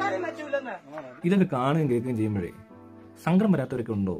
പറയാനും പറ്റൂലെന്ന് ഇതൊക്കെ കാണുകയും കേൾക്കുകയും ചെയ്യുമ്പോഴേ സങ്കടം വരാത്തവരൊക്കെ ഉണ്ടോ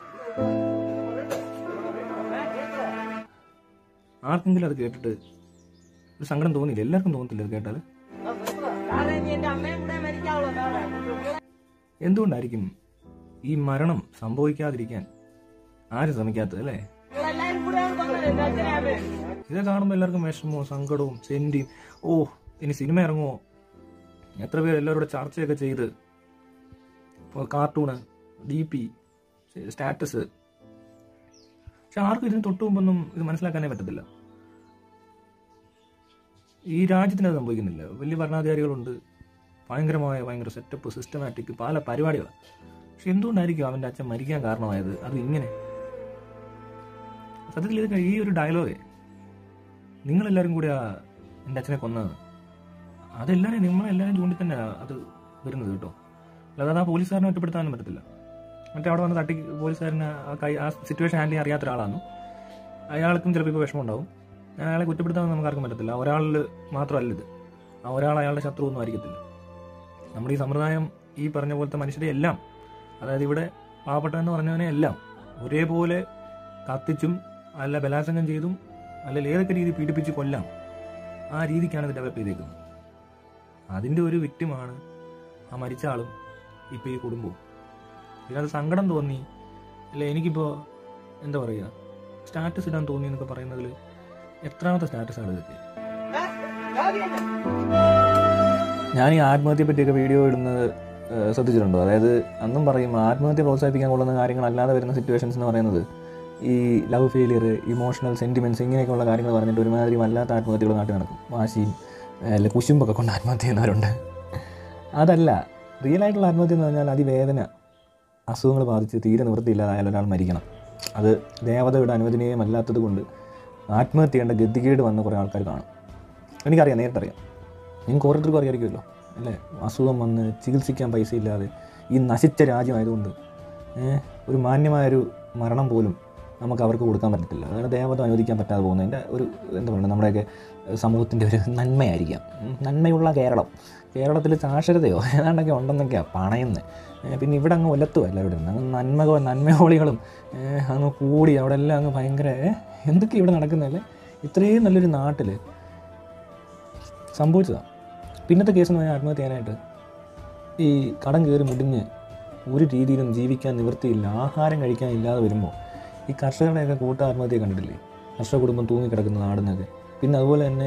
ആർക്കെങ്കിലും അത് കേട്ടിട്ട് ഒരു സങ്കടം തോന്നിയില്ല എല്ലാവർക്കും തോന്നത്തില്ല ഇത് കേട്ടാൽ കാരണം ഇനി എന്റെ അമ്മയും കൂടെ മരിക്കാവുള്ളൂ സാറേ എന്തുകൊണ്ടായിരിക്കും ഈ മരണം സംഭവിക്കാതിരിക്കാൻ ആരും ശ്രമിക്കാത്തത് അല്ലേ നിങ്ങളെല്ലാരും കൂടെ കൊന്നത് എന്റെ അച്ഛനെ അമ്മയും ഇത് കാണുമ്പോൾ എല്ലാവർക്കും വിഷമവും സങ്കടവും സെന്റിയും ഓ ഇനി സിനിമ ഇറങ്ങുമോ എത്ര പേര് എല്ലാവരോടും ചർച്ചയൊക്കെ ചെയ്ത് ഇപ്പോൾ കാർട്ടൂണ് ഡി പി സ്റ്റാറ്റസ് പക്ഷെ ആർക്കും ഇതിന് തൊട്ട് മുമ്പൊന്നും ഇത് മനസ്സിലാക്കാനേ പറ്റത്തില്ല ഈ രാജ്യത്തിന് അത് സംഭവിക്കുന്നില്ല വലിയ ഭരണാധികാരികളുണ്ട് ഭയങ്കരമായ ഭയങ്കര സെറ്റപ്പ് സിസ്റ്റമാറ്റിക് പല പരിപാടികളാണ് പക്ഷെ എന്തുകൊണ്ടായിരിക്കും അവൻ്റെ അച്ഛൻ മരിക്കാൻ കാരണമായത് അത് ഇങ്ങനെ സത്യത്തിൽ ഇത് ഈ ഒരു ഡയലോഗേ നിങ്ങളെല്ലാവരും കൂടി എൻ്റെ അച്ഛനെ കൊന്നത് അതെല്ലാവരും നിങ്ങളെല്ലാവരും ചൂണ്ടി തന്നെ അത് വരുന്നത് കേട്ടോ അല്ലാതെ ആ പോലീസുകാരനെ ഒറ്റപ്പെടുത്താനും പറ്റത്തില്ല മറ്റേ അവിടെ വന്ന് തട്ടി പോലീസുകാരനെ ആ കൈ ആ സിറ്റുവേഷൻ ഹാൻഡിൽ ചെയ്യാൻ അറിയാത്ത ഒരാളാണ് അയാൾക്കും ചിലപ്പോൾ ഇപ്പോൾ വിഷമം ഉണ്ടാവും ഞാൻ അയാളെ കുറ്റപ്പെടുത്താൻ നമുക്ക് ആർക്കും പറ്റത്തില്ല ഒരാളിൽ മാത്രമല്ല ഇത് ആ ഒരാൾ അയാളുടെ ശത്രു ഒന്നും ആയിരിക്കത്തില്ല നമ്മുടെ ഈ സമ്പ്രദായം ഈ പറഞ്ഞ പോലത്തെ മനുഷ്യരെ എല്ലാം അതായത് ഇവിടെ പാവപ്പെട്ടവെന്ന് പറഞ്ഞവനെ എല്ലാം ഒരേപോലെ കത്തിച്ചും അല്ല ബലാത്സംഗം ചെയ്തും അല്ലെങ്കിൽ ഏതൊക്കെ രീതി പീഡിപ്പിച്ച് കൊല്ലാം ആ രീതിക്കാണ് ഇത് ഡെവലപ്പ് ചെയ്തേക്കുന്നത് അതിൻ്റെ ഒരു വിക്റ്റിമാണ് ആ മരിച്ച ആളും ഇപ്പോൾ ഈ കുടുംബവും ഇതിനകത്ത് സങ്കടം തോന്നി അല്ലെ എനിക്കിപ്പോൾ എന്താ പറയുക സ്റ്റാറ്റസ് ഇടാൻ തോന്നി എന്നൊക്കെ പറയുന്നതിൽ എത്രാമത്തെ സ്റ്റാറ്റസാണ് ഇതൊക്കെ ഞാൻ ഈ ആത്മഹത്യയെ പറ്റിയൊക്കെ വീഡിയോ ഇടുന്നത് ഏഹ്, ശ്രദ്ധിച്ചിട്ടുണ്ടോ അതായത് അന്നും പറയും ആത്മഹത്യ പ്രോത്സാഹിപ്പിക്കാൻ കൊള്ളുന്ന കാര്യങ്ങളല്ലാതെ വരുന്ന സിറ്റുവേഷൻസ് എന്ന് പറയുന്നത് ഈ ലവ് ഫെയിലിയർ ഇമോഷണൽ സെൻറ്റിമെൻറ്റ്സ് ഇങ്ങനെയൊക്കെയുള്ള കാര്യങ്ങൾ പറഞ്ഞിട്ട് ഒരുമാതിരി വല്ലാത്ത ആത്മഹത്യകൾ നാട്ടിൽ നടക്കും വാശിയും അല്ല കുശുമ്പൊക്കെ കൊണ്ട് ആത്മഹത്യ ചെയ്യുന്നവരുണ്ട് അതല്ല റിയൽ ആയിട്ടുള്ള ആത്മഹത്യ എന്ന് പറഞ്ഞാൽ അതിവേദന അസുഖങ്ങൾ ബാധിച്ച് തീരെ നിവൃത്തിയില്ലാതായാൽ ഒരാൾ മരിക്കണം അത് ദേവതയുടെ അനുവദനീയമല്ലാത്തത് കൊണ്ട് ആത്മഹത്യ ചെയ്യേണ്ട ഗതികേട് വന്ന കുറേ ആൾക്കാർ കാണും എനിക്കറിയാം നേരിട്ടറിയാം നിങ്ങൾക്ക് ഓരോരുത്തർക്കും അറിയാമായിരിക്കുമല്ലോ അല്ലേ അസുഖം വന്ന് ചികിത്സിക്കാൻ പൈസ ഇല്ലാതെ ഈ നശിച്ച രാജ്യമായതുകൊണ്ട് ഏഹ്, ഒരു മാന്യമായൊരു മരണം പോലും നമുക്ക് അവർക്ക് കൊടുക്കാൻ പറ്റത്തില്ല അതാണ് ദേവത അനുവദിക്കാൻ പറ്റാതെ പോകുന്നതിൻ്റെ ഒരു എന്താ പറയുക നമ്മുടെയൊക്കെ സമൂഹത്തിൻ്റെ ഒരു നന്മയായിരിക്കാം ഉം, നന്മയുള്ള കേരളം കേരളത്തിൽ സാക്ഷരതയോ ഏതാണ്ടൊക്കെ ഉണ്ടെന്നൊക്കെയാണ് പണയുന്നത് പിന്നെ ഇവിടെ അങ്ങ് ഒലത്തുക എല്ലാവരും ഇരുന്ന്. അങ്ങ് നന്മ നന്മയോളികളും ഏഹ്, അങ്ങ് കൂടി അവിടെ എല്ലാം അങ്ങ് ഭയങ്കര ഏഹ്, എന്തൊക്കെ ഇവിടെ നടക്കുന്നതല്ലേ ഇത്രയും നല്ലൊരു നാട്ടിൽ സംഭവിച്ചതാണ് പിന്നത്തെ കേസ് എന്ന് പറഞ്ഞാൽ ആത്മഹത്യ ചെയ്യാനായിട്ട് ഈ കടം കയറി മുടിഞ്ഞ് ഒരു രീതിയിലും ജീവിക്കാൻ നിവൃത്തിയില്ല ആഹാരം കഴിക്കാൻ ഇല്ലാതെ വരുമ്പോൾ ഈ കർഷകരുടെയൊക്കെ കൂട്ട ആത്മഹത്യ കണ്ടിട്ടില്ലേ കർഷക കുടുംബം തൂങ്ങിക്കിടക്കുന്ന നാടുന്നൊക്കെ പിന്നെ അതുപോലെ തന്നെ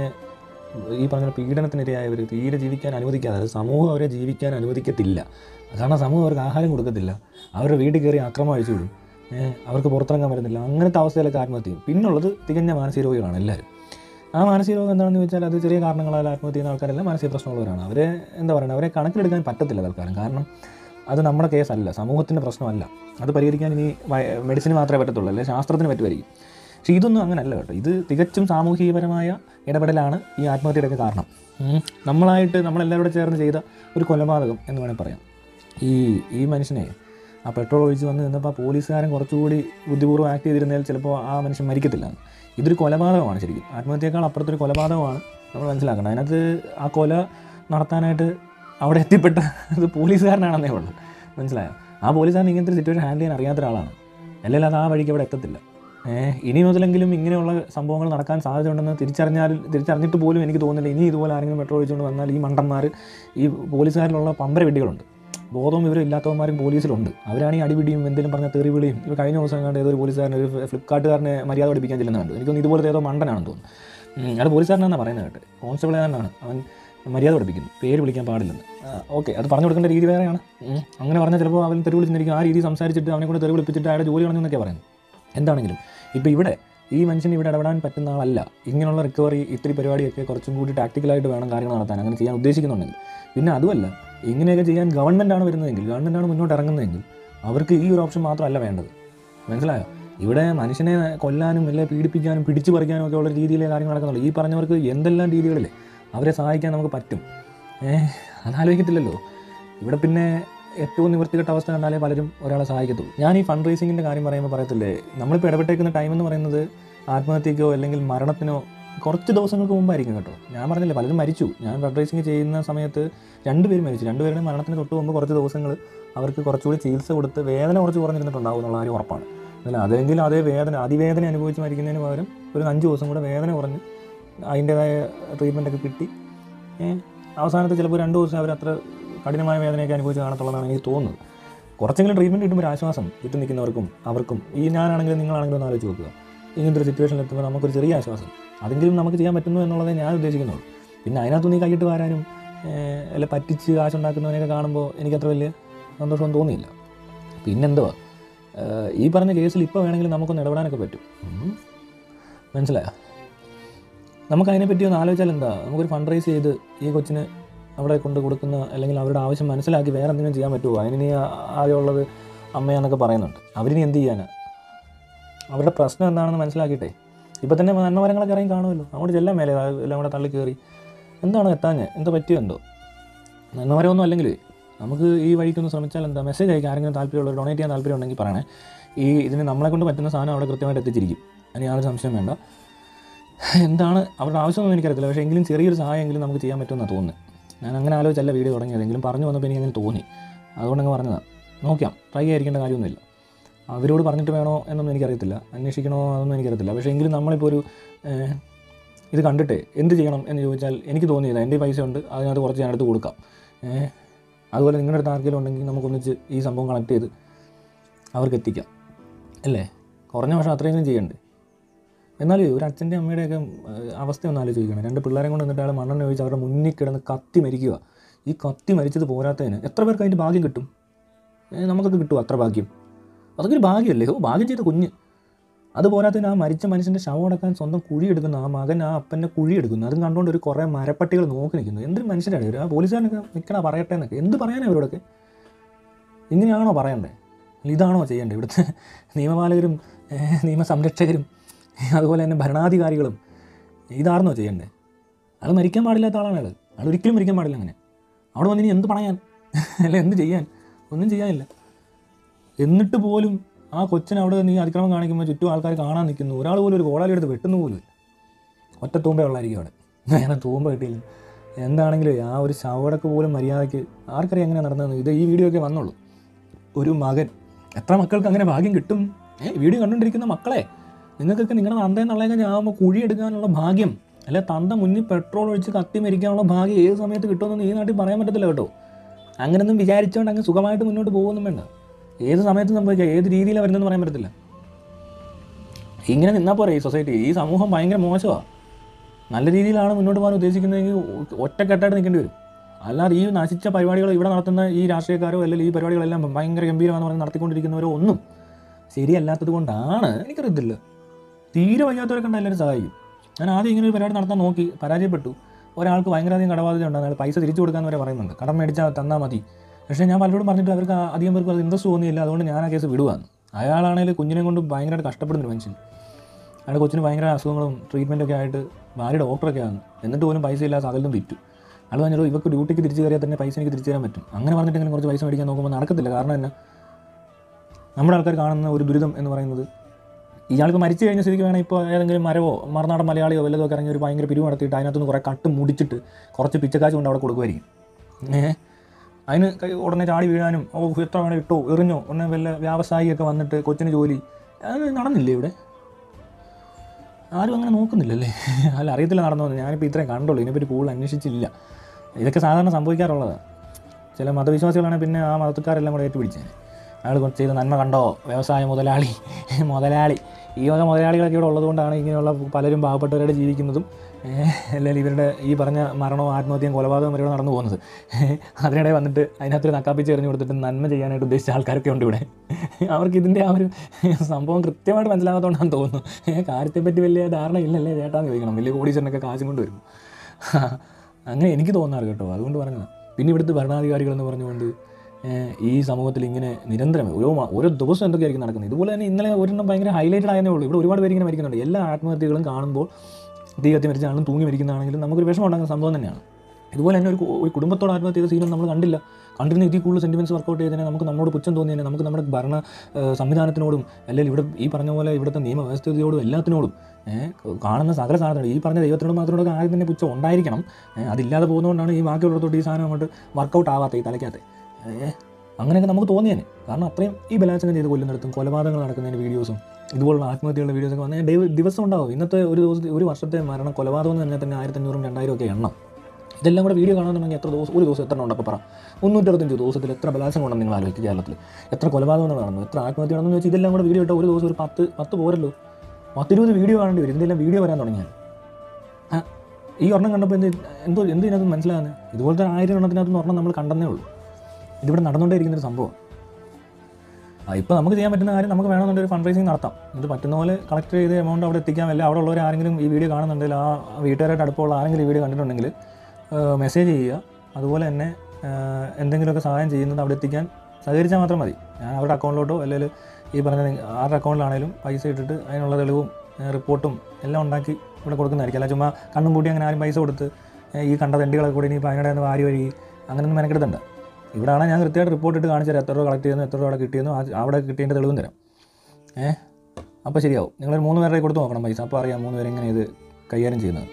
ഈ പറഞ്ഞ പീഡനത്തിനിരയായവർ തീരെ ജീവിക്കാൻ അനുവദിക്കാതെ അതായത് സമൂഹം അവരെ ജീവിക്കാൻ അനുവദിക്കത്തില്ല കാരണം സമൂഹം അവർക്ക് ആഹാരം കൊടുക്കത്തില്ല അവരുടെ വീട്ടിൽ കയറി അക്രമം അഴിച്ചു വിടും ഏഹ് അവർക്ക് പുറത്തിറങ്ങാൻ പറ്റുന്നില്ല അങ്ങനത്തെ അവസ്ഥയിലൊക്കെ ആത്മഹത്യ ചെയ്യും പിന്നുള്ളത് തികഞ്ഞ മാനസിക രോഗികളാണ് എല്ലാവരും ആ മാനസിക രോഗം എന്താണെന്ന് ചോദിച്ചാൽ അത് ചെറിയ കാരണങ്ങളാൽ ആത്മഹത്യ ചെയ്യുന്ന ആൾക്കാരെല്ലാം മാനസിക പ്രശ്നമുള്ളവരാണ് അവരെ എന്താ പറയുക അവരെ കണക്കിലെടുക്കാൻ പറ്റത്തില്ല തൽക്കാലം കാരണം അത് നമ്മുടെ കേസല്ല സമൂഹത്തിൻ്റെ പ്രശ്നമല്ല അത് പരിഹരിക്കാൻ ഇനി മെഡിസിന് മാത്രമേ പറ്റത്തുള്ളൂ അല്ലെങ്കിൽ ശാസ്ത്രത്തിന് പറ്റുമായിരിക്കും പക്ഷേ ഇതൊന്നും അങ്ങനല്ല കേട്ടോ ഇത് തികച്ചും സാമൂഹികപരമായ ഇടപെടലാണ് ഈ ആത്മഹത്യയുടെയൊക്കെ കാരണം ഉം. നമ്മളായിട്ട് നമ്മളെല്ലാവരും കൂടെ ചേർന്ന് ചെയ്ത ഒരു കൊലപാതകം എന്ന് വേണമെങ്കിൽ പറയാം ഈ ഈ മനുഷ്യനെ ആ പെട്രോൾ ഒഴിച്ച് വന്ന് നിന്നപ്പോൾ ആ പോലീസുകാരൻ കുറച്ചുകൂടി ബുദ്ധിപൂർവ്വം ആക്ട് ചെയ്തിരുന്നതിൽ ചിലപ്പോൾ ആ മനുഷ്യൻ മരിക്കത്തില്ല ഇതൊരു കൊലപാതകമാണ് ശരിക്കും ആത്മഹത്യയേക്കാൾ അപ്പുറത്തൊരു കൊലപാതകമാണ് നമ്മൾ മനസ്സിലാക്കണം അതിനകത്ത് ആ കൊല നടത്താനായിട്ട് അവിടെ എത്തിപ്പെട്ട അത് പോലീസുകാരനാണെന്നേ ഉള്ളൂ മനസ്സിലായോ ആ പോലീസുകാരൻ ഇങ്ങനത്തെ ഒരു സിറ്റുവേഷൻ ഹാൻഡിൽ ചെയ്യാൻ അറിയാത്ത ഒരാളാണ് അല്ലെങ്കിൽ അത് ആ വഴിക്ക് അവിടെ എത്തത്തില്ല ഏഹ് ഇനി മുതലെങ്കിലും ഇങ്ങനെയുള്ള സംഭവങ്ങൾ നടക്കാൻ സാധ്യതയുണ്ടെന്ന് തിരിച്ചറിഞ്ഞാൽ തിരിച്ചറിഞ്ഞിട്ട് പോലും എനിക്ക് തോന്നുന്നില്ല ഇനി ഇതുപോലെ ആരെങ്കിലും പെട്രോൾ ഒഴിച്ചുകൊണ്ട് വന്നാൽ ഈ മണ്ടന്മാർ ഈ പോലീസുകാരിലുള്ള പമ്പര വിഡ്ഢികളുണ്ട് ബോധവും വിവരം ഇല്ലാത്തവന്മാരും പോലീസിലുണ്ട് അവരാണ് ഈ അടിപിടിയും എന്തെങ്കിലും പറഞ്ഞ തെറിവിളിയും ഇപ്പോൾ കഴിഞ്ഞ ദിവസം കണ്ട് ഏതൊരു പോലീസുകാരൻ ഒരു ഫ്ലിപ്കാർട്ടുകാരനെ മര്യാദ പഠിപ്പിക്കാൻ ചെല്ലുന്നുണ്ട് എനിക്കൊന്ന് ഇതുപോലത്തെ ഏതോ മണ്ടനാണെന്ന് തോന്നുന്നു ഉം, അയാൾ പോലീസുകാരനാണെന്നാണ് പറയുന്നത് കേട്ട് കോൺസ്റ്റബിൾ ഏതാണ്ടാണ് അവൻ മര്യാദ പഠിപ്പിക്കുന്നു പേര് വിളിക്കാൻ പാടില്ലെന്ന് ഓക്കെ അത് പറഞ്ഞു കൊടുക്കേണ്ട രീതി വേറെയാണ് ഉം, അങ്ങനെ പറഞ്ഞാൽ ചിലപ്പോൾ അവൻ തെറി വിളിച്ചിരിക്കും ആ രീതി സംസാരിച്ചിട്ട് അവനെ കൂടെ തെറി വിളിപ്പിച്ചിട്ട് അയാളുടെ ജോലി കളഞ്ഞെന്നൊക്കെ പറയുന്നത് എന്താണെങ്കിലും ഇപ്പോൾ ഇവിടെ ഈ മനുഷ്യന് ഇവിടെ ഇടപെടാൻ പറ്റുന്ന ആളല്ല ഇങ്ങനെയുള്ള റിക്കവറി ഇത്തിരി പരിപാടിയൊക്കെ കുറച്ചും കൂടി ടാക്ടിക്കലായിട്ട് വേണം കാര്യങ്ങൾ നടത്താൻ അങ്ങനെ ചെയ്യാൻ ഉദ്ദേശിക്കുന്നുണ്ടെങ്കിൽ പിന്നെ അതുമല്ല ഇങ്ങനെയൊക്കെ ചെയ്യാൻ ഗവൺമെൻറ്റാണ് വരുന്നതെങ്കിൽ ഗവൺമെൻറ്റാണ് മുന്നോട്ട് ഇറങ്ങുന്നതെങ്കിൽ അവർക്ക് ഈ ഒരു ഓപ്ഷൻ മാത്രമല്ല വേണ്ടത് മനസ്സിലായോ ഇവിടെ മനുഷ്യനെ കൊല്ലാനും അല്ലെ പീഡിപ്പിക്കാനും പിടിച്ചു പറിക്കാനും ഒക്കെ ഉള്ള രീതിയിലെ കാര്യങ്ങൾ നടക്കുന്നുള്ളൂ ഈ പറഞ്ഞവർക്ക് എന്തെല്ലാം രീതികളിൽ അവരെ സഹായിക്കാൻ നമുക്ക് പറ്റും ഏഹ് അതാലോചിക്കത്തില്ലല്ലോ ഇവിടെ പിന്നെ ഏറ്റവും നിവൃത്തികെട്ട അവസ്ഥ കണ്ടാലേ പലരും ഒരാളെ സഹായിക്കത്തുള്ളൂ ഞാൻ ഈ ഫണ്ട് റേസിങ്ങിൻ്റെ കാര്യം പറയുമ്പോൾ പറയത്തില്ലേ നമ്മളിപ്പോൾ ഇടപെട്ടേക്കുന്ന ടൈം എന്ന് പറയുന്നത് ആത്മഹത്യക്കോ അല്ലെങ്കിൽ മരണത്തിനോ കുറച്ച് ദിവസങ്ങൾക്ക് മുമ്പായിരിക്കും കേട്ടോ ഞാൻ പറഞ്ഞില്ലേ പലരും മരിച്ചു ഞാൻ ഫണ്ട് റേസിങ് ചെയ്യുന്ന സമയത്ത് രണ്ടുപേരും മരിച്ചു രണ്ടുപേരുടെ മരണത്തിന് തൊട്ട് മുമ്പ് കുറച്ച് ദിവസങ്ങൾ അവർക്ക് കുറച്ചുകൂടി ചികിത്സ കൊടുത്ത് വേദന കുറച്ച് കുറഞ്ഞിരുന്നിട്ടുണ്ടാവും എന്നുള്ള കാര്യം ഉറപ്പാണ് അല്ല അതെങ്കിലും അതേ വേദന അതിവേദന അനുഭവിച്ച് മരിക്കുന്നതിന് പകരം ഒരു അഞ്ച് ദിവസം കൂടെ വേദന കുറഞ്ഞ് അതിൻ്റേതായ ട്രീറ്റ്മെൻ്റ് ഒക്കെ കിട്ടി ഏ, അവസാനത്തെ ചിലപ്പോൾ രണ്ട് ദിവസം അവർ അത്ര കഠിനമായ വേദനയൊക്കെ അനുഭവിച്ച് കാണത്തുള്ളതാണ് എനിക്ക് തോന്നുന്നത് കുറച്ചെങ്കിലും ട്രീറ്റ്മെൻറ്റ് കിട്ടുമ്പോൾ ഒരു ആശ്വാസം ചുറ്റും നിൽക്കുന്നവർക്കും അവർക്കും ഈ ഞാനാണെങ്കിലും നിങ്ങളാണെങ്കിലും ഒന്ന് ആലോചിച്ച് നോക്കുക ഇങ്ങനത്തെ ഒരു സിറ്റുവേഷനിൽ എത്തുമ്പോൾ നമുക്കൊരു ചെറിയ ആശ്വാസം അതെങ്കിലും നമുക്ക് ചെയ്യാൻ പറ്റുന്നു എന്നുള്ളതേ ഞാൻ ഉദ്ദേശിക്കുന്നുള്ളൂ പിന്നെ അതിനകത്ത് നീ കൈയിട്ട് വരാനും അല്ല പറ്റിച്ച് കാശുണ്ടാക്കുന്നവനെയൊക്കെ കാണുമ്പോൾ എനിക്കത്ര വലിയ സന്തോഷമൊന്നും തോന്നിയില്ല പിന്നെന്തുവാ ഏഹ് ഈ പറഞ്ഞ കേസിൽ ഇപ്പോൾ വേണമെങ്കിൽ നമുക്കൊന്ന് ഇടപെടാനൊക്കെ പറ്റും ഉം. മനസ്സിലായോ നമുക്ക് അതിനെപ്പറ്റി ഒന്ന് ആലോചിച്ചാൽ എന്താ നമുക്കൊരു ഫണ്ട് റൈസ് ചെയ്ത് ഈ കൊച്ചിന് അവിടെ കൊണ്ട് കൊടുക്കുന്ന അല്ലെങ്കിൽ അവരുടെ ആവശ്യം മനസ്സിലാക്കി വേറെ എന്തെങ്കിലും ചെയ്യാൻ പറ്റുമോ അതിന് നീ ആ- ആകെയുള്ളത് അമ്മയാന്നൊക്കെ പറയുന്നുണ്ട് അവരിനി എന്ത് ചെയ്യാനാ അവരുടെ പ്രശ്നം എന്താണെന്ന് മനസ്സിലാക്കിയിട്ടേ ഇപ്പം തന്നെ നന്മമരങ്ങളൊക്കെ ഇറങ്ങി കാണുമല്ലോ അങ്ങോട്ട് ചെല്ലാൻ മേലെ അത് എല്ലാം കൂടെ തള്ളി കയറി എന്താണ് എത്താഞ്ഞ് എന്താ പറ്റിയോ എന്തോ നന്മമരമൊന്നും അല്ലെങ്കിൽ നമുക്ക് ഈ വഴിക്കൊന്ന് ശ്രമിച്ചാൽ എന്താ മെസ്സേജ് അയക്കാൻ ആരെങ്കിലും താല്പര്യമുള്ള ഡൊണേറ്റ് ചെയ്യാൻ താല്പര്യം ഉണ്ടെങ്കിൽ പറയണേ ഈ ഇതിന് നമ്മളെ കൊണ്ട് പറ്റുന്ന സാധനം അവിടെ കൃത്യമായിട്ട് എത്തിച്ചിരിക്കും അതിന് യാതൊരു സംശയം വേണ്ട എന്താണ് അവരുടെ ആവശ്യമൊന്നും എനിക്കറിയത്തില്ല പക്ഷേ എങ്കിലും ചെറിയൊരു സഹായമെങ്കിലും നമുക്ക് ചെയ്യാൻ പറ്റുമെന്നാണ് തോന്നുന്നത് ഞാൻ അങ്ങനെ ആലോചിച്ചല്ല വീഡിയോ തുടങ്ങിയതെങ്കിലും പറഞ്ഞു വന്നപ്പോൾ എനിക്ക് അങ്ങനെ തോന്നി അതുകൊണ്ടങ്ങ് പറഞ്ഞതാണ് നോക്കാം ട്രൈ ചെയ്യാതിരിക്കേണ്ട കാര്യമൊന്നുമില്ല അവരോട് പറഞ്ഞിട്ട് വേണോ എന്നൊന്നും എനിക്കറിയത്തില്ല അന്വേഷിക്കണോ അതൊന്നും എനിക്കറിയത്തില്ല പക്ഷേ എങ്കിലും നമ്മളിപ്പോൾ ഒരു ഏഹ്, ഇത് കണ്ടിട്ട് എന്ത് ചെയ്യണം എന്ന് ചോദിച്ചാൽ എനിക്ക് തോന്നിയില്ല എൻ്റെ പൈസ ഉണ്ട് അതിനകത്ത് കുറച്ച് ഞാൻ എടുത്ത് കൊടുക്കാം ഏഹ്, അതുപോലെ നിങ്ങളുടെ അടുത്ത് ആർക്കെങ്കിലും ഉണ്ടെങ്കിൽ നമുക്കൊന്നിച്ച് ഈ സംഭവം കണക്ട് ചെയ്ത് അവർക്ക് എത്തിക്കാം അല്ലേ കുറഞ്ഞ പക്ഷേ അത്രയെങ്കിലും ചെയ്യണ്ടേ എന്നാൽ ഒരു അച്ഛൻ്റെ അമ്മയുടെയൊക്കെ ഏഹ്, അവസ്ഥ ഒന്ന് ആലോചിക്കണം രണ്ട് പിള്ളേരെ കൊണ്ട് എന്നിട്ട് അയാൾ മണ്ണെണ്ണ ഒഴിച്ച് അവരുടെ മുന്നിൽ കിടന്ന് കത്തി മരിക്കുക ഈ കത്തി മരിച്ചത് പോരാത്തതിന് എത്ര പേർക്ക് അതിൻ്റെ ഭാഗ്യം കിട്ടും ഏഹ്, നമുക്കൊക്കെ കിട്ടുമോ അത്ര ഭാഗ്യം അതൊക്കെ ഒരു ഭാഗ്യമല്ലേ ഓ ഭാഗ്യം ചെയ്ത കുഞ്ഞ് അത് പോരാത്തതിന് ആ മരിച്ച മനുഷ്യൻ്റെ ശവം അടക്കാൻ സ്വന്തം കുഴി എടുക്കുന്ന ആ മകൻ ആ അപ്പൻ്റെ കുഴി എടുക്കുന്നു അതും കണ്ടുകൊണ്ട് ഒരു കുറേ മരപ്പട്ടികൾ നോക്കി നിൽക്കുന്നു എന്തൊരു മനുഷ്യരാണ് ഇവർ ആ പോലീസുകാരനൊക്കെ നിൽക്കണ പറയട്ടെ എന്നൊക്കെ എന്ത് പറയാനാണ് ഇവരോടൊക്കെ ഇങ്ങനെയാണോ പറയണ്ടേ അല്ല ഇതാണോ ചെയ്യേണ്ടത് ഇവിടുത്തെ നിയമപാലകരും ഏഹ്, നിയമസംരക്ഷകരും അതുപോലെ തന്നെ ഭരണാധികാരികളും ഇതാർന്നോ ചെയ്യണ്ടേ അയാൾ മരിക്കാൻ പാടില്ലാത്ത ആളാണ് അയാൾ അയാൾ ഒരിക്കലും മരിക്കാൻ പാടില്ല അങ്ങനെ അവിടെ വന്നിനി എന്ത് പറയാൻ അല്ല എന്ത് ചെയ്യാൻ ഒന്നും ചെയ്യാനില്ല എന്നിട്ട് പോലും ആ കൊച്ചിനെ അവിടെ നീ അതിക്രമം കാണിക്കുമ്പോൾ ചുറ്റും ആൾക്കാർ കാണാൻ നിൽക്കുന്നു ഒരാൾ പോലും ഒരു കോടാലി എടുത്ത് വെട്ടുന്ന പോലും ഇല്ല. ഒറ്റ തൂമ്പേ ഉള്ളായിരിക്കും അവിടെ വേറെ തൂമ്പ കിട്ടിയില്ല എന്താണെങ്കിലും ആ ഒരു ശവടക്ക് പോലും മര്യാദയ്ക്ക് ആർക്കറിയാം എങ്ങനെ നടന്നതെന്ന് ഇത് ഈ വീഡിയോ ഒക്കെ വന്നുള്ളൂ ഒരു മകൻ എത്ര മക്കൾക്ക് അങ്ങനെ ഭാഗ്യം കിട്ടും ഏ വീഡിയോ കണ്ടുകൊണ്ടിരിക്കുന്ന മക്കളെ നിങ്ങൾക്കൊക്കെ നിങ്ങളുടെ തന്തയെന്നുള്ളതൊക്കെ ഞാവുമ്പോൾ കുഴി എടുക്കാനുള്ള ഭാഗ്യം അല്ലെ തന്ത മുന്നിൽ പെട്രോൾ ഒഴിച്ച് കത്തി മരിക്കാനുള്ള ഭാഗ്യം ഏത് സമയത്ത് കിട്ടുമെന്നൊന്നും ഈ നാട്ടിൽ പറയാൻ പറ്റത്തില്ല കേട്ടോ അങ്ങനെയൊന്നും വിചാരിച്ചുകൊണ്ട് അങ്ങ് സുഖമായിട്ട് മുന്നോട്ട് പോകുമൊന്നും വേണ്ട ഏത് സമയത്ത് സംഭവിക്കാം ഏത് രീതിയിലാണ് വരുന്നതെന്ന് പറയാൻ പറ്റത്തില്ല ഇങ്ങനെ നിന്നാൽ പോരെ ഈ സൊസൈറ്റി ഈ സമൂഹം ഭയങ്കര മോശമാണ് നല്ല രീതിയിലാണ് മുന്നോട്ട് പോകാൻ ഉദ്ദേശിക്കുന്നതെങ്കിൽ ഒ- ഒറ്റക്കെട്ടായിട്ട് നിൽക്കേണ്ടി വരും അല്ലാതെ ഈ നശിച്ച പരിപാടികൾ ഇവിടെ നടത്തുന്ന ഈ രാഷ്ട്രീയക്കാരോ അല്ലെങ്കിൽ ഈ പരിപാടികളെല്ലാം ഭയങ്കര ഗംഭീരമാണെന്ന് പറഞ്ഞ് നടത്തിക്കൊണ്ടിരിക്കുന്നവരോ ഒന്നും ശരിയല്ലാത്തത് കൊണ്ടാണ് എനിക്കറിയത്തില്ല തീരെ വയ്യാത്തവരെ കണ്ട എല്ലാവരും സഹായിക്കും ഞാൻ ആദ്യം ഇങ്ങനെ ഒരു പരിപാടി നടത്താൻ നോക്കി പരാജയപ്പെട്ടു ഒരാൾക്ക് ഭയങ്കരധികം കടബാധ്യത ഉണ്ട് അയാൾ പൈസ തിരിച്ചു കൊടുക്കാന്ന് വരെ പറയുന്നുണ്ട് കടം മേടിച്ചാൽ തന്നാൽ മതി പക്ഷേ ഞാൻ പലരോടും പറഞ്ഞിട്ട് അവർക്ക് ആ- അധികം പേർക്ക് അത് ഇൻട്രസ്റ്റ് തോന്നിയില്ല അതുകൊണ്ട് ഞാൻ ആ കേസ് വിടുവാന്ന് അയാളാണെങ്കിൽ കുഞ്ഞിനെ കൊണ്ട് ഭയങ്കരമായിട്ട് കഷ്ടപ്പെടുന്നൊരു മനുഷ്യൻ അയാളുടെ കൊച്ചിന് ഭയങ്കര അസുഖങ്ങളും ട്രീറ്റ്മെൻറ്റൊക്കെ ആയിട്ട് ഭാര്യ ഡോക്ടറൊക്കെ ആണ് എന്നിട്ട് പോലും പൈസ ഇല്ലാതെ സകലതും വിറ്റു അയാൾ പറഞ്ഞല്ലോ ഇവർക്ക് ഡ്യൂട്ടിക്ക് തിരിച്ചു കയറിയാൽ തന്നെ പൈസ എനിക്ക് തിരിച്ചു തരാൻ പറ്റും അങ്ങനെ പറഞ്ഞിട്ടെങ്കിലും കുറച്ച് പൈസ മേടിക്കാൻ നോക്കുമ്പോൾ നടക്കത്തില്ല കാരണം എന്നാ നമ്മുടെ ആൾക്കാർ കാണുന്ന ഒരു ദുരിതം എന്ന് പറയുന്നത് ഇയാൾക്ക് മരിച്ചു കഴിഞ്ഞ സ്ഥിതിക്ക് വേണം ഇപ്പോൾ ഏതെങ്കിലും മരവോ മറുനാടൻ മലയാളിയോ വല്ലതൊക്കെ ഇറങ്ങി ഒരു ഭയങ്കര പിരിവ് നടത്തിയിട്ട് അതിനകത്തുനിന്ന് കുറേ കട്ട് മുടിച്ചിട്ട് കുറച്ച് പിച്ചക്കാശ് കൊണ്ട് അവിടെ കൊടുക്കുമായിരിക്കും ഏഹ് അതിന് കൈ- ഉടനെ ചാടി വീഴാനും ഓ എത്ര വേണം ഇട്ടോ എറിഞ്ഞോ ഉടനെ വല്ല വ്യാവസായിയൊക്കെ വന്നിട്ട് കൊച്ചിന് ജോലി അത് നടന്നില്ലേ ഇവിടെ ആരും അങ്ങനെ നോക്കുന്നില്ലല്ലേ അല്ല അറിയത്തില്ല നടന്നോന്ന് ഞാനിപ്പോൾ ഇത്രയും കണ്ടുള്ളൂ ഇതിനെപ്പറ്റി കൂടുതൽ അന്വേഷിച്ചില്ല ഇതൊക്കെ സാധാരണ സംഭവിക്കാറുള്ളതാണ് ചില മതവിശ്വാസികളാണെങ്കിൽ പിന്നെ ആ മതക്കാരെല്ലാം കൂടെ ഏറ്റുപിടിച്ചത് അയാൾ കുറച്ച് ചെയ്ത നന്മ കണ്ടോ വ്യവസായ മുതലാളി മുതലാളി ഈ വക മുതലാളികളൊക്കെ ഇവിടെ ഉള്ളതുകൊണ്ടാണ് ഇങ്ങനെയുള്ള പലരും പാവപ്പെട്ടവരായിട്ട് ജീവിക്കുന്നതും ഏഹ്, അല്ലെങ്കിൽ ഇവരുടെ ഈ പറഞ്ഞ മരണവും ആത്മഹത്യയും കൊലപാതകവും വരെ നടന്നു പോകുന്നത് ഏഹ്, അതിനിടെ വന്നിട്ട് അതിനകത്തൊരു നക്കാപ്പിച്ച് എറിഞ്ഞു കൊടുത്തിട്ട് നന്മ ചെയ്യാനായിട്ട് ഉദ്ദേശിച്ച ആൾക്കാരൊക്കെ ഉണ്ട് ഇവിടെ അവർക്ക് ഇതിൻ്റെ ആ ഒരു സംഭവം കൃത്യമായിട്ട് മനസ്സിലാകാത്തതുകൊണ്ടാണ് തോന്നുന്നു ഏഹ്, കാര്യത്തെപ്പറ്റി വലിയ ധാരണ ഇല്ലല്ലേ ചേട്ടാന്ന് ചോദിക്കണം വലിയ കോടീശ്വരനൊക്കെ കാശും കൊണ്ട് വരും അങ്ങനെ എനിക്ക് തോന്നാറ് കേട്ടോ അതുകൊണ്ട് പറഞ്ഞതാണ് പിന്നെ ഇവിടുത്തെ ഭരണാധികാരികൾ എന്ന് പറഞ്ഞുകൊണ്ട് ഏഹ്, ഈ സമൂഹത്തിൽ ഇങ്ങനെ നിരന്തരം ഓരോ മ- ഓരോ ദിവസം എന്തൊക്കെയായിരിക്കും നടക്കുന്നത് ഇതുപോലെ തന്നെ ഇന്നലെ ഒരെണ്ണം ഭയങ്കര ഹൈലൈറ്റഡ് ആയതേ ഉള്ളൂ ഇവിടെ ഒരുപാട് പേര് ഇങ്ങനെ മരിക്കുന്നുണ്ട് എല്ലാ ആത്മഹത്യകളും കാണുമ്പോൾ തീ കത്തി മരിച്ചാണെങ്കിലും തൂങ്ങി മരിക്കുന്നതാണെങ്കിലും നമുക്കൊരു വിഷമം ഉണ്ടാകുന്ന സംഭവം തന്നെയാണ് ഇതുപോലെ തന്നെ ഒരു കു- ഒരു കുടുംബത്തോട് ആത്മഹത്യ ചെയ്ത സീനും നമ്മൾ കണ്ടില്ല കണ്ടിരുന്ന ഇതിൽ കൂടുതൽ സെൻറ്റിമെൻറ്റ്സ് വർക്കൗട്ട് ചെയ്തതിനെ നമുക്ക് നമ്മളോട് പുച്ഛം തോന്നിയതിനെ നമുക്ക് നമ്മുടെ ഭരണ ഏഹ്, സംവിധാനത്തിനോടും അല്ലെങ്കിൽ ഇവിടെ ഈ പറഞ്ഞ പോലെ ഇവിടുത്തെ നിയമവ്യവസ്ഥയോടും എല്ലാത്തിനോടും ഏഹ്, കാണുന്ന സകല സാധനത്തോടും ഈ പറഞ്ഞ ദൈവത്തിനോട് മാത്രമൊക്കെ ആദ്യം തന്നെ പുച്ഛം ഉണ്ടായിരിക്കണം ഏഹ്, അതില്ലാതെ പോകുന്നതുകൊണ്ടാണ് ഈ ബാക്കിയുള്ളിടത്തോട്ട് ഈ സാധനം അങ്ങോട്ട് വർക്കൗട്ട് ആവാത്ത ഈ തലയ്ക്കകത്ത് ഏഹ്, അങ്ങനെയൊക്കെ നമുക്ക് തോന്നിയേനെ കാരണം അത്രയും ഈ ബലാത്സംഗം ചെയ്ത് കൊല്ലുന്നിടത്തും കൊലപാതകങ്ങൾ നടക്കുന്നതിൻ്റെ വീഡിയോസും ഇതുപോലുള്ള ആത്മഹത്യകളുടെ വീഡിയോസൊക്കെ വന്നാൽ ഡേ- ദിവസം ഉണ്ടാവും ഇന്നത്തെ ഒരു ദിവസത്തെ ഒരു വർഷത്തെ മരണം കൊലപാതകം എന്ന് തന്നെ തന്നെ ആയിരത്തഞ്ഞൂറും രണ്ടായിരം ഒക്കെ എണ്ണം ഇതെല്ലാം കൂടെ വീഡിയോ കാണുന്നുണ്ടെങ്കിൽ എത്ര ദിവസം ഒരു ദിവസം എത്ര ഉണ്ട് അപ്പോൾ പറ മുന്നൂറ്ററുപത്തഞ്ച് ദിവസത്തിൽ എത്ര ബലാത്സംഗം ഉണ്ടെന്ന് നിങ്ങൾ ആലോചിക്കുക കേരളത്തിൽ എത്ര കൊലപാതകങ്ങൾ നടന്നു എത്ര ആത്മഹത്യ നടന്നു വെച്ചാൽ ഇതെല്ലാം കൂടെ വീഡിയോ ഇട്ടാൽ ഒരു ദിവസം ഒരു പത്ത് പത്ത് പോരല്ലോ പത്തിരുപത് വീഡിയോ കാണേണ്ടി വരും ഇതിലെല്ലാം വീഡിയോ വരാൻ തുടങ്ങിയാൽ ആ ഈ ഒരെണ്ണം കണ്ടപ്പോൾ എന്ത് എന്തോ എന്ത് ഇതിനകത്ത് മനസ്സിലാകുന്നത് ഇതുപോലത്തെ ആയിരം എണ്ണത്തിനകത്ത് ഒരെണ്ണം നമ്മൾ കണ്ടെന്നേ ഉള്ളൂ ഇതിവിടെ നടന്നുകൊണ്ടേയിരിക്കുന്ന ഒരു സംഭവം ആ ഇപ്പോൾ നമുക്ക് ചെയ്യാൻ പറ്റുന്ന കാര്യം നമുക്ക് വേണമെന്നുണ്ടെങ്കിൽ ഒരു ഫണ്ട് റൈസിങ് നടത്താം ഇത് പറ്റുന്ന പോലെ കളക്ട് ചെയ്ത് എമൗണ്ട് അവിടെ എത്തിക്കാൻ വല്ല അവിടെ ഉള്ളവർ ആരെങ്കിലും ഈ വീഡിയോ കാണുന്നുണ്ടെങ്കിൽ ആ വീട്ടുകാരായിട്ട് അടുപ്പമുള്ള ആരെങ്കിലും ഈ വീഡിയോ കണ്ടിട്ടുണ്ടെങ്കിൽ മെസ്സേജ് ചെയ്യുക അതുപോലെ തന്നെ ആ, എന്തെങ്കിലുമൊക്കെ സഹായം ചെയ്യുന്നത് അവിടെ എത്തിക്കാൻ സഹകരിച്ചാൽ മാത്രം മതി ഞാൻ അവരുടെ അക്കൗണ്ടിലോട്ടോ അല്ലെങ്കിൽ ഈ പറഞ്ഞ നി- ആരുടെ അക്കൗണ്ടിലാണെങ്കിലും പൈസ ഇട്ടിട്ട് അതിനുള്ള തെളിവും ഏ, റിപ്പോർട്ടും എല്ലാം ഉണ്ടാക്കി ഇവിടെ കൊടുക്കുന്നതായിരിക്കും അല്ല ചുമ്മാ കണ്ണും പൂട്ടി അങ്ങനെ ആരും പൈസ കൊടുത്ത് ഏ, ഈ കണ്ട തെണ്ടികളൊക്കെ കൂടി ഇനി അതിനിടെ നിന്ന് വാരി വഴി അങ്ങനെയൊന്നും മെനക്കെടുത്തണ്ട ഇവിടെ ആണെങ്കിൽ ഞാൻ കൃത്യമായിട്ട് റിപ്പോർട്ട് ഇട്ട് കാണിച്ചു തരാം എത്ര രൂപ കളക്ട് ചെയ്യുന്നു എത്ര രൂപ അവിടെ കിട്ടിയെന്നു ആ- അവിടെ കിട്ടിയതിൻ്റെ തെളിവും തരാം ഏ അപ്പോൾ ശരിയാവും നിങ്ങളൊരു മൂന്ന് പേരുടെ കൊടുത്ത് നോക്കണം പൈസ അപ്പോൾ അറിയാം മൂന്ന് പേര് എങ്ങനെ ഇത് കൈകാര്യം ചെയ്യുന്നത്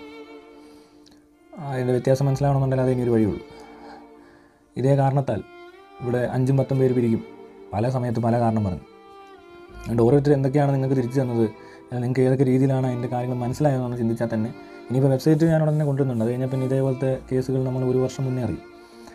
ആ, അതിൻ്റെ വ്യത്യാസം മനസ്സിലാവണമെന്നുണ്ടെങ്കിൽ അതേ ഇനി ഒരു വഴിയുള്ളൂ ഇതേ കാരണത്താൽ ഇവിടെ അഞ്ചും പത്തും പേര് പിരിക്കും പല സമയത്ത് പല കാരണം പറഞ്ഞു അതുകൊണ്ട് ഓരോരുത്തർ എന്തൊക്കെയാണ് നിങ്ങൾക്ക് തിരിച്ചു തന്നത് അല്ലെങ്കിൽ നിങ്ങൾക്ക് ഏതൊക്കെ രീതിയിലാണ് അതിൻ്റെ കാര്യങ്ങൾ മനസ്സിലായതെന്ന് ചിന്തിച്ചാൽ തന്നെ ഇനിയിപ്പോൾ വെബ്സൈറ്റ് ഞാൻ ഉടനെ കൊണ്ടുവരുന്നുണ്ട് അത് കഴിഞ്ഞാൽ പിന്നെ ഇതേപോലത്തെ കേസുകൾ നമ്മൾ ഒരു വർഷം മുന്നേ അറിയും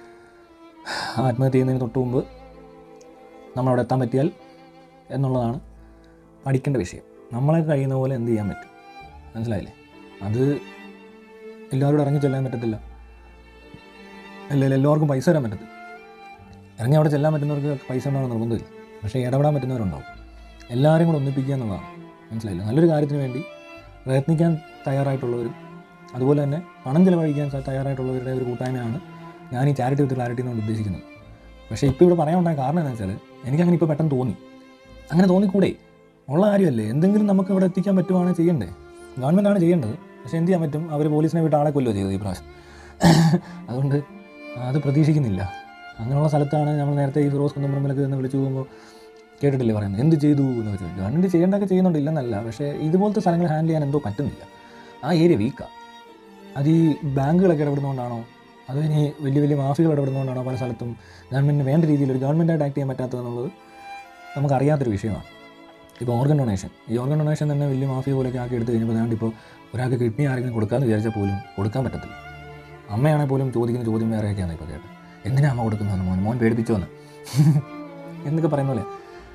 ആത്മഹത്യ ചെയ്യുന്നതിന് തൊട്ട് മുമ്പ് നമ്മളവിടെ എത്താൻ പറ്റിയാൽ എന്നുള്ളതാണ് പഠിക്കേണ്ട വിഷയം നമ്മളെ കഴിയുന്ന പോലെ എന്ത് ചെയ്യാൻ പറ്റും മനസ്സിലായില്ലേ അത് എല്ലാവരോടും ഇറങ്ങി ചെല്ലാൻ പറ്റത്തില്ല അല്ലെങ്കിൽ എല്ലാവർക്കും പൈസ തരാൻ പറ്റത്തില്ല ഇറങ്ങി അവിടെ ചെല്ലാൻ പറ്റുന്നവർക്ക് പൈസ ഉണ്ടാവണം നിർബന്ധമില്ല പക്ഷേ ഇടപെടാൻ പറ്റുന്നവരുണ്ടാവും എല്ലാവരും കൂടെ ഒന്നിപ്പിക്കുക എന്നുള്ളതാണ് മനസ്സിലായില്ല നല്ലൊരു കാര്യത്തിന് വേണ്ടി പ്രയത്നിക്കാൻ തയ്യാറായിട്ടുള്ളവരും അതുപോലെ തന്നെ പണം ചിലവഴിക്കാൻ സ- തയ്യാറായിട്ടുള്ളവരുടെ ഒരു കൂട്ടായ്മയാണ് ഞാൻ ഈ ചാരിറ്റി വിത്ത് ക്ലാരിറ്റി എന്നുകൊണ്ട് ഉദ്ദേശിക്കുന്നത് പക്ഷേ ഇപ്പോൾ ഇവിടെ പറയാൻ ഉണ്ടായ കാരണം എന്താ വെച്ചാൽ എനിക്കങ്ങനെ ഇപ്പോൾ പെട്ടെന്ന് തോന്നി അങ്ങനെ തോന്നിക്കൂടെ ഉള്ള കാര്യമല്ലേ എന്തെങ്കിലും നമുക്ക് ഇവിടെ എത്തിക്കാൻ പറ്റുവാണെങ്കിൽ ചെയ്യണ്ടേ ഗവൺമെൻറ്റാണ് ചെയ്യേണ്ടത് പക്ഷേ എന്ത് ചെയ്യാൻ പറ്റും അവർ പോലീസിനെ വിട്ട് ആളെ കൊല്ലുകയോ ചെയ്തത് ഈ പ്രാവശ്യം അതുകൊണ്ട് അത് പ്രതീക്ഷിക്കുന്നില്ല അങ്ങനെയുള്ള സ്ഥലത്താണ് നമ്മൾ നേരത്തെ ഈ ഫിറോസ് കുന്നമ്പലത്തിലൊക്കെ നിന്ന് വിളിച്ചു പോകുമ്പോൾ കേട്ടിട്ടില്ലേ പറയുന്നത് എന്ത് ചെയ്തു എന്ന് വെച്ചാൽ ഗവൺമെൻറ് ചെയ്യേണ്ടതൊക്കെ ചെയ്യുന്നുണ്ട് ഇല്ലെന്നല്ല പക്ഷേ ഇതുപോലത്തെ സ്ഥലങ്ങൾ ഹാൻഡിൽ ചെയ്യാൻ എന്തോ പറ്റുന്നില്ല ആ ഏരിയ വീക്കാണ് അത് ഈ ബാങ്കുകളൊക്കെ ഇടപെടുന്നതുകൊണ്ടാണോ അത് ഇനി വലിയ വലിയ മാഫികൾ ഇടപെടുന്നതുകൊണ്ടാണോ പല സ്ഥലത്തും ഗവൺമെൻറ്റിന് വേണ്ട രീതിയിൽ ഒരു ഗവൺമെൻറ്റായിട്ട് ആക്ട് ചെയ്യാൻ പറ്റാത്തതെന്നുള്ളത് നമുക്കറിയാത്തൊരു വിഷയമാണ് ഇപ്പോൾ ഓർഗൻ ഡൊണേഷൻ ഈ ഓർഗൻ ഡൊണേഷൻ തന്നെ വലിയ മാഫിയ പോലെയൊക്കെ ആക്കി എടുത്ത് കഴിഞ്ഞപ്പോൾ അതാണ്ട് ഇപ്പോൾ ഒരാൾക്ക് കിഡ്നി ആരെങ്കിലും കൊടുക്കാമെന്ന് വിചാരിച്ചാൽ പോലും കൊടുക്കാൻ പറ്റത്തില്ല അമ്മയാണെങ്കിൽ പോലും ചോദിക്കുന്ന ചോദ്യം വേറെയൊക്കെയാണ് ഇപ്പോൾ കേട്ടത് എന്തിനാ അമ്മ കൊടുക്കുന്നതെന്ന് മോൻ മോൻ പേടിപ്പിച്ചോന്ന് എന്നൊക്കെ പറയുന്ന പോലെ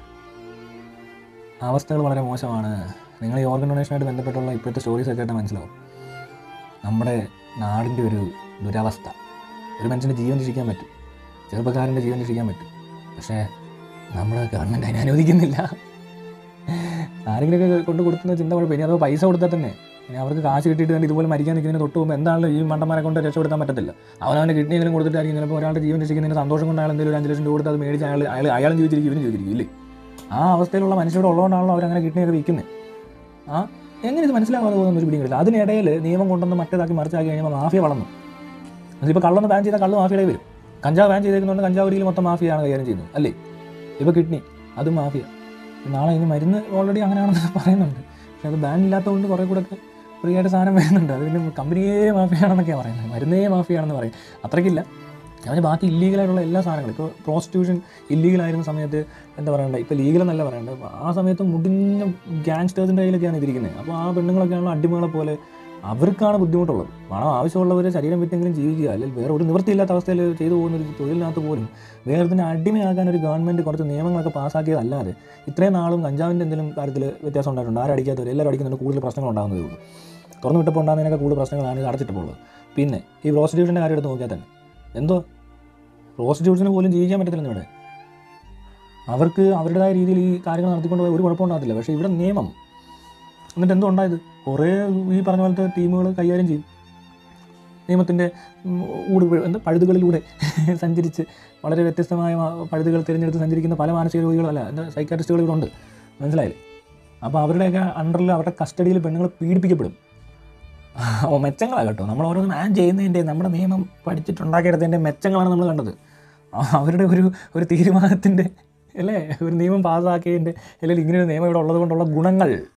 അവസ്ഥകൾ വളരെ മോശമാണ് നിങ്ങൾ ഈ ഓർഗൻ ഡൊണേഷനായിട്ട് ബന്ധപ്പെട്ടുള്ള ഇപ്പോഴത്തെ സ്റ്റോറീസ് കേട്ടാൽ മനസ്സിലാവും നമ്മുടെ നാടിൻ്റെ ഒരു ദുരവസ്ഥ ഒരു മനുഷ്യൻ്റെ ജീവൻ രക്ഷിക്കാൻ പറ്റും ചെറുപ്പക്കാരൻ്റെ ജീവൻ രക്ഷിക്കാൻ പറ്റും പക്ഷേ നമ്മുടെ ഗവൺമെൻറ് അതിനെ അനുവദിക്കുന്നില്ല ആരെങ്കിലുമൊക്കെ കൊണ്ട് കൊടുക്കുന്ന ചിന്ത കുഴപ്പം ഇനി അഥവാ പൈസ കൊടുത്താൽ തന്നെ ഇനി അവർക്ക് കാശ് കിട്ടിയിട്ട് തന്നെ ഇതുപോലെ മരിക്കാൻ നിൽക്കുന്നതിന് തൊട്ട് മുമ്പ് എന്താണല്ലോ ഈ മണ്ടന്മാരെ കൊണ്ട് രക്ഷപ്പെടുത്താൻ പറ്റത്തില്ല അവനവൻ്റെ കിഡ്നി എന്തെങ്കിലും കൊടുത്തിട്ടായിരിക്കും ചിലപ്പോൾ ഒരാളുടെ ജീവൻ രക്ഷിക്കുന്നതിന് സന്തോഷം കൊണ്ട് അയാൾ എന്തെങ്കിലും ഒരു അഞ്ച് ലക്ഷം രൂപ കൊടുത്ത് അത് മേടിച്ച് അയാൾ അയാൾ അയാളും ജീവിച്ചിരിക്കും ഇവനും ജീവിച്ചിരിക്കും ഇല്ലേ ആ അവസ്ഥയിലുള്ള മനുഷ്യരുടെ ഉള്ളതുകൊണ്ടാണല്ലോ അവരങ്ങനെ കിഡ്നിയൊക്കെ വിൽക്കുന്നത് ആ എങ്ങനെ ഇത് മനസ്സിലാവാതെ പോകുന്ന ഒരു പിടിയും കിട്ടില്ല അതിനിടയിൽ നിയമം കൊണ്ടുവന്ന് മറ്റേതാക്കി മറിച്ചാക്കി കഴിയുമ്പോൾ മാഫിയ വളർന്നു അതിപ്പോൾ കള്ളൊന്ന് ബാൻ ചെയ്താൽ കള്ള് മാഫിയുടെ വരും കഞ്ചാവ് ബാൻ ചെയ്തേക്കുന്നതുകൊണ്ട് കഞ്ചാവ് രീതിയിൽ മൊത്തം മാഫിയാണ് കൈകാര്യം ചെയ്യുന്നത് അല്ലേ ഇപ്പോൾ കിഡ്നി അതും മാഫിയ നാളെ ഇനി മരുന്ന് ഓൾറെഡി അങ്ങനെയാണെന്ന് പറയുന്നുണ്ട് പക്ഷെ അത് ബാൻ ഇല്ലാത്തതുകൊണ്ട് കുറേ കൂടെ ഒക്കെ ഫ്രീ ആയിട്ട് സാധനം വരുന്നുണ്ട് അത് പിന്നെ കമ്പനിയേ മാഫിയാണെന്നൊക്കെയാണ് പറയുന്നത് മരുന്നേ മാഫിയാണെന്ന് പറയും അത്രയ്ക്കില്ല അതിന് ബാക്കി ഇല്ലീഗലായിട്ടുള്ള എല്ലാ സാധനങ്ങളും ഇപ്പോൾ പ്രോസ്റ്റിറ്റ്യൂഷൻ ഇല്ലീഗലായിരുന്ന സമയത്ത് എന്താ പറയണ്ടേ ഇപ്പോൾ ലീഗലെന്നല്ല പറയണ്ടത് ആ സമയത്ത് മുടിഞ്ഞ ഗ്യാങ്സ്റ്റേഴ്സിൻ്റെ കയ്യിലൊക്കെയാണ് ഇതിരിക്കുന്നത് അപ്പോൾ ആ പെണ്ണുങ്ങളൊക്കെയാണല്ലോ അടിമകളെ പോലെ അവർക്കാണ് ബുദ്ധിമുട്ടുള്ളത് പണം ആവശ്യമുള്ളവർ ശരീരം വിറ്റെങ്കിലും ജീവിക്കുക അല്ലെങ്കിൽ വേറെ ഒരു നിവൃത്തിയില്ലാത്ത അവസ്ഥയിൽ ചെയ്തു പോകുന്ന ഒരു തൊഴിലിനകത്ത് പോലും വേറെ തന്നെ അടിമയാക്കാൻ ഒരു ഗവൺമെൻറ് കുറച്ച് നിയമങ്ങളൊക്കെ പാസ്സാക്കിയതല്ലാതെ ഇത്രയും നാളും കഞ്ചാവിൻ്റെ എന്തെങ്കിലും കാര്യത്തിൽ വ്യത്യാസം ഉണ്ടായിട്ടുണ്ട് ആരും അടിക്കാത്തവർ എല്ലാവരും അടിക്കുന്നുണ്ട് കൂടുതൽ പ്രശ്നങ്ങൾ ഉണ്ടാകുന്നതേ ഉള്ളൂ തുറന്നു വിട്ടപ്പോൾ ഉണ്ടാകുന്നതിനൊക്കെ കൂടുതൽ പ്രശ്നങ്ങളാണ് ഇത് അടച്ചിട്ടപ്പോൾ ഉള്ളത് പിന്നെ ഈ പ്രോസ്റ്റിറ്റ്യൂഷൻ്റെ കാര്യം എടുത്ത് നോക്കിയാൽ തന്നെ എന്തോ പ്രോസ്റ്റിറ്റ്യൂഷന് പോലും ജീവിക്കാൻ പറ്റത്തില്ല ഇവിടെ അവർക്ക് അവരുടേതായ രീതിയിൽ ഈ കാര്യങ്ങൾ നടത്തിക്കൊണ്ട് പോയാൽ ഒരു കുഴപ്പമുണ്ടാകത്തില്ല പക്ഷേ ഇവിടെ നിയമം എന്നിട്ട് എന്തോ ഉണ്ടായത് കുറേ ഈ പറഞ്ഞ പോലത്തെ ടീമുകൾ കൈകാര്യം ചെയ്യും നിയമത്തിൻ്റെ ഉം, ഊട് പി- എന്താ പഴുതുകളിലൂടെ സഞ്ചരിച്ച് വളരെ വ്യത്യസ്തമായ മാ- പഴുതുകൾ തിരഞ്ഞെടുത്ത് സഞ്ചരിക്കുന്ന പല മാനസിക രോഗികളല്ല എന്താ സൈക്കാട്രിസ്റ്റുകൾ ഇവിടെ ഉണ്ട് മനസ്സിലായില്ലേ അപ്പോൾ അവരുടെയൊക്കെ അണ്ടറിൽ അവരുടെ കസ്റ്റഡിയിൽ പെണ്ണുങ്ങൾ പീഡിപ്പിക്കപ്പെടും ഓ മെച്ചങ്ങളാണ് കേട്ടോ നമ്മൾ ഓരോ ഞാൻ ചെയ്യുന്നതിൻ്റെ നമ്മുടെ നിയമം പഠിച്ചിട്ടുണ്ടാക്കിയെടുത്തതിൻ്റെ മെച്ചങ്ങളാണ് നമ്മൾ കണ്ടത് ആ, അവരുടെ ഒരു ഒരു തീരുമാനത്തിൻ്റെ അല്ലേ ഒരു നിയമം പാസ്സാക്കിയതിൻ്റെ അല്ലെങ്കിൽ ഇങ്ങനെ ഒരു നിയമം ഇവിടെ ഉള്ളത് കൊണ്ടുള്ള ഗുണങ്ങൾ